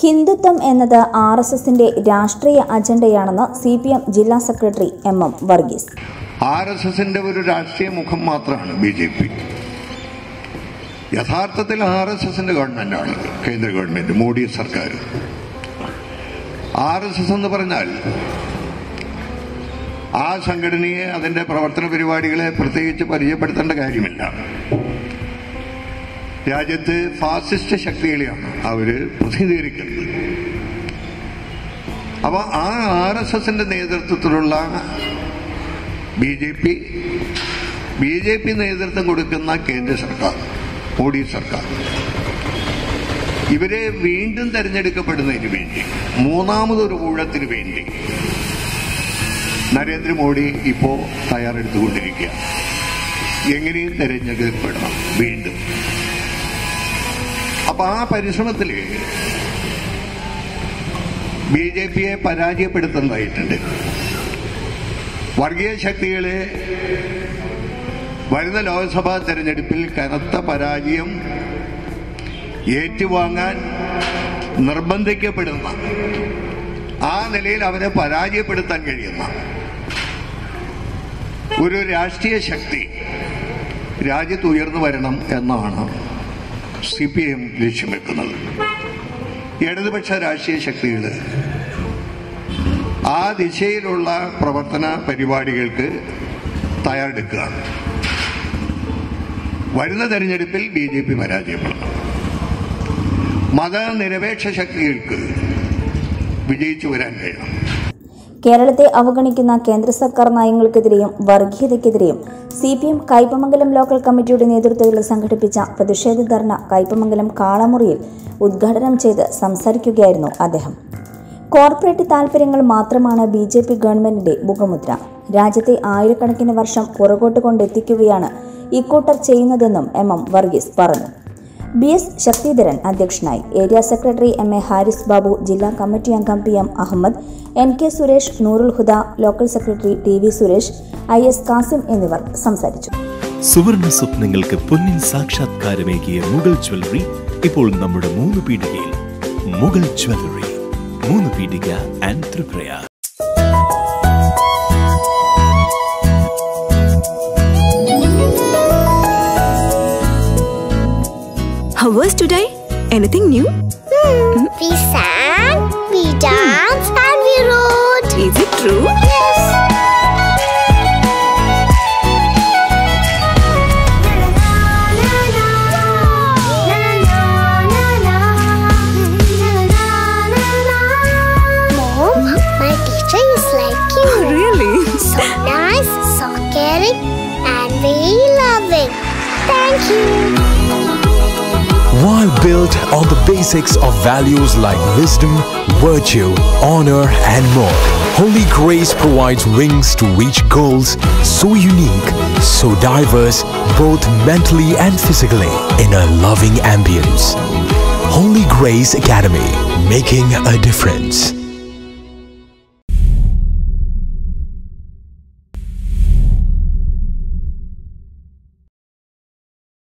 ഹിന്ദുത്വം എന്നത് R S എസിന്റെ രാഷ്ട്രീയ അജണ്ടയാണെന്ന് സി പി എം ജില്ലാ secretary M M Varghese R S എസിന്റെ ഒരു രാഷ്ട്രീയ മുഖം മാത്രമാണ് ബി ജെ പി യഥാർത്ഥത്തിൽ ആർ എസ് എസിന്റെ ഗവൺമെന്റാണ് കേന്ദ്ര ഗവൺമെന്റ് മോഡി സർക്കാർ ആർ എസ് എസ് എന്ന് പറഞ്ഞാൽ ആ സംഘടനയെ അതിന്റെ പ്രവർത്തന പരിപാടികളെ പ്രത്യേകിച്ച് പരിചയപ്പെടുത്തേണ്ട കാര്യമില്ല രാജ്യത്ത് ഫാസിസ്റ്റ് ശക്തികളെയാണ് അവര് പ്രതിനിധീകരിക്കുന്നത് അപ്പൊ ആ ആർ എസ് എസിന്റെ നേതൃത്വത്തിലുള്ള B J P B J P നേതൃത്വം കൊടുക്കുന്ന കേന്ദ്ര സർക്കാർ മോഡി സർക്കാർ ഇവരെ വീണ്ടും തെരഞ്ഞെടുക്കപ്പെടുന്നതിന് വേണ്ടി മൂന്നാമതൊരു ഊഴത്തിന് വേണ്ടി നരേന്ദ്രമോദി ഇപ്പോ തയ്യാറെടുത്തുകൊണ്ടിരിക്കുക എങ്ങനെയും തെരഞ്ഞെടുക്കപ്പെടണം വീണ്ടും അപ്പൊ ആ പരിശ്രമത്തില് ബി ജെ പിയെ പരാജയപ്പെടുത്തുന്നതായിട്ടുണ്ട് വർഗീയ ശക്തികളെ വരുന്ന ലോക്സഭാ തെരഞ്ഞെടുപ്പിൽ കനത്ത പരാജയം ഏറ്റുവാങ്ങാൻ നിർബന്ധിക്കപ്പെടുന്ന ആ നിലയിൽ അവരെ പരാജയപ്പെടുത്താൻ കഴിയുന്ന ഒരു രാഷ്ട്രീയ ശക്തി രാജ്യത്ത് ഉയർന്നു വരണം എന്നാണ് സി പി എം ലക്ഷ്യം വെക്കുന്നത് ഇടതുപക്ഷ രാഷ്ട്രീയ ശക്തികൾ ആ ദിശയിലുള്ള പ്രവർത്തന പരിപാടികൾക്ക് തയ്യാറെടുക്കുകയാണ് വരുന്ന തെരഞ്ഞെടുപ്പിൽ ബി ജെ പി പരാജയപ്പെടും മതനിരപേക്ഷ ശക്തികൾക്ക് വിജയിച്ചു വരാൻ കഴിയണം കേരളത്തെ അവഗണിക്കുന്ന കേന്ദ്ര സർക്കാർ നയങ്ങൾക്കെതിരെയും വർഗീയതയ്ക്കെതിരെയും C P M Kaipamangalam local കമ്മിറ്റിയുടെ നേതൃത്വത്തിൽ സംഘടിപ്പിച്ച പ്രതിഷേധ ധർണ കയ്പമംഗലം കാളമുറിയിൽ ഉദ്ഘാടനം ചെയ്ത് സംസാരിക്കുകയായിരുന്നു അദ്ദേഹം കോർപ്പറേറ്റ് താൽപര്യങ്ങൾ മാത്രമാണ് ബി ജെ പി ഗവൺമെന്റിന്റെ മുഖമുദ്ര രാജ്യത്തെ ആയിരക്കണക്കിന് വർഷം പുറകോട്ട് കൊണ്ടെത്തിക്കുകയാണ് ഇക്കൂട്ടർ ചെയ്യുന്നതെന്നും എം എം വർഗീസ് പറഞ്ഞു ബി എസ് ശക്തിധരൻ അധ്യക്ഷനായി area secretary M A Haris Babu ജില്ലാ കമ്മിറ്റി അംഗം P M Ahammed N K Suresh Noorul Huda local secretary T V Suresh I S Kasim എന്നിവർ സംസാരിച്ചു സുവർണ സ്വപ്നങ്ങൾക്ക് പൊന്നിൻ സാക്ഷാത്കാരമേകിയ മുഗൾ ജ്വല്ലറി ഇപ്പോൾ നമ്മുടെ മൂന്ന് പീടികയിൽ മുഗൾ ജ്വല്ലറി മൂന്ന് പീടിക and Tripura How was today? Anything new? We sang, we danced, and we wrote. Is it true? Yes. Mom, my teacher is like you. Really? So nice, so caring, and very loving. Thank you. While built on the basics of values like wisdom, virtue, honor, and more, Holy Grace provides wings to reach goals so unique, so diverse, both mentally and physically, in a loving ambience. Holy Grace Academy, making a difference.